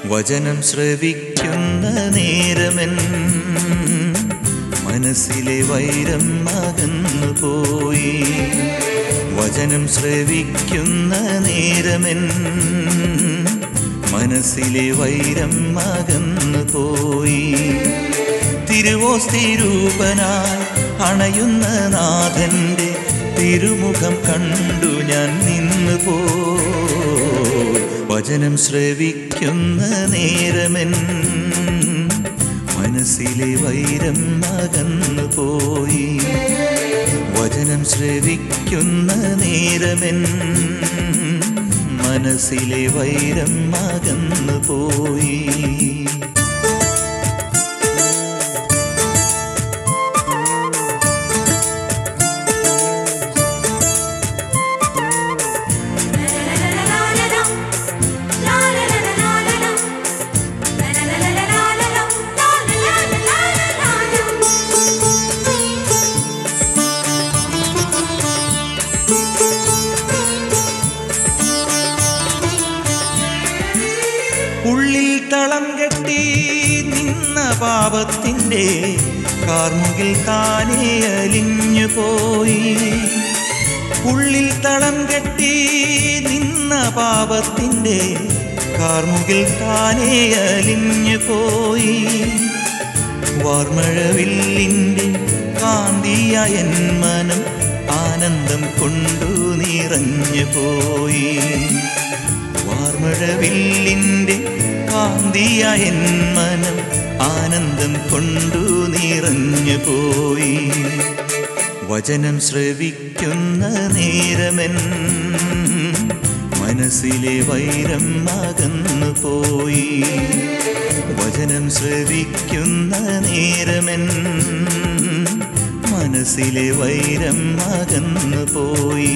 വചനം ശ്രവിക്കുന്ന നേരമൻ മനസ്സിലെ വൈരം അകന്നു പോയി വചനം ശ്രവിക്കുന്ന നേരമൻ മനസ്സിലെ വൈരം അകന്നു പോയി തിരുവോസ്തിരൂപനായി അണയുന്ന നാഥന്റെ തിരുമുഖം കണ്ടു ഞാൻ നിന്നു പോ വചനം ശ്രവിക്കുന്ന നേരമൻ മനസ്സിലെ വൈരം അകന്നു പോയി വചനം ശ്രവിക്കുന്ന നേരമൻ മനസ്സിലെ വൈരം അകന്നു പോയി ഉള്ളിൽ തളം കെട്ടി നിന്ന പാപത്തിൻ്റെ കാർമുകിൽ താനേ അലിഞ്ഞു പോയി ഉള്ളിൽ തളം കെട്ടി നിന്ന പാപത്തിൻ്റെ കാർമുകിൽ താനേ അലിഞ്ഞു പോയി വാർമഴവില്ലിൻ്റെ കാന്തിയായ എൻ മനം ആനന്ദം കൊണ്ടു നിറഞ്ഞു പോയി വാർമഴവില്ലിൻ്റെ കാന്തിയായ എൻ മനം ആനന്ദം കൊണ്ടു നിറഞ്ഞു പോയി വചനം ശ്രവിക്കുന്ന നേരമൻ മനസ്സിലെ വൈരം അകന്നു പോയി വചനം ശ്രവിക്കുന്ന നേരമൻ മനസ്സിലെ വൈരം അകന്നു പോയി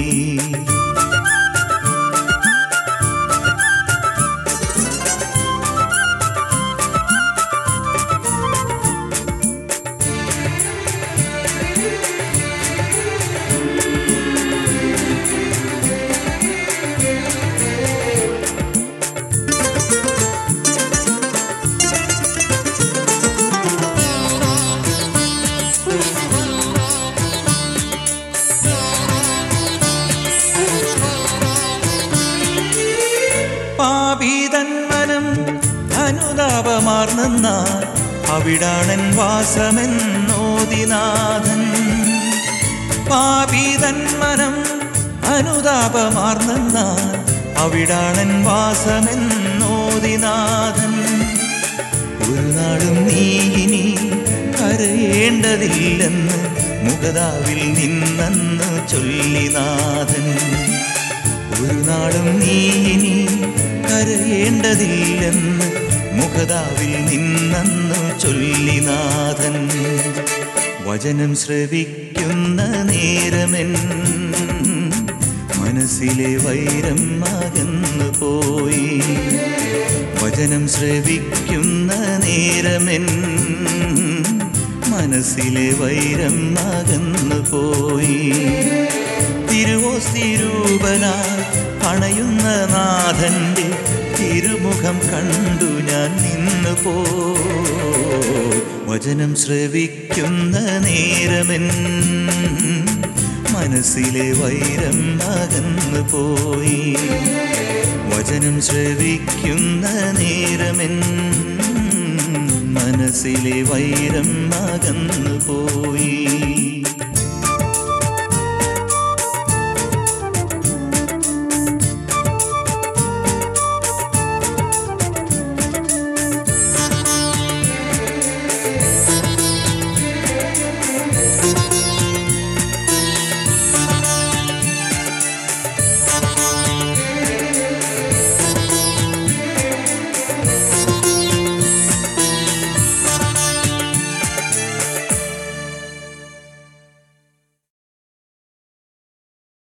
പാപീതന്മനം അനുതാപമാർന്നാൽ അവിടാണൻ വാസമെന്നോദിനാഥൻ പാപീതന്മനം അനുതാപമാർന്നാൽ അവിടാണൻ വാസമെന്നോദിനാഥൻ ഒരു നാളും നീ ഇനി കരയേണ്ടതില്ലെന്ന് മുഖതാവിൽ നിന്നെന്ന് ചൊല്ലിനാഥൻ ഒരു നാളും നീ ഇനി കരയേണ്ടതില്ലെന്ന് മുഖതാവിൽ നിന്നെന്നു ചൊല്ലിനാഥൻ വചനം ശ്രവിക്കുന്ന നേരമൻ മനസ്സിലെ വൈരം അകന്നു പോയി വചനം ശ്രവിക്കുന്ന നേരമൻ മനസ്സിലെ വൈരം അകന്നു പോയി തിരുവോസ്തിരൂപനായി അണയുന്ന നാഥന്റെ തിരുമുഖം കണ്ടു ഞാൻ നിന്നു പോ വചനം ശ്രവിക്കുന്ന നേരമൻ മനസ്സിലെ വൈരം അകന്നു പോയി വചനം ശ്രവിക്കുന്ന നേരമൻ മനസ്സിലെ വൈരം അകന്നു പോയി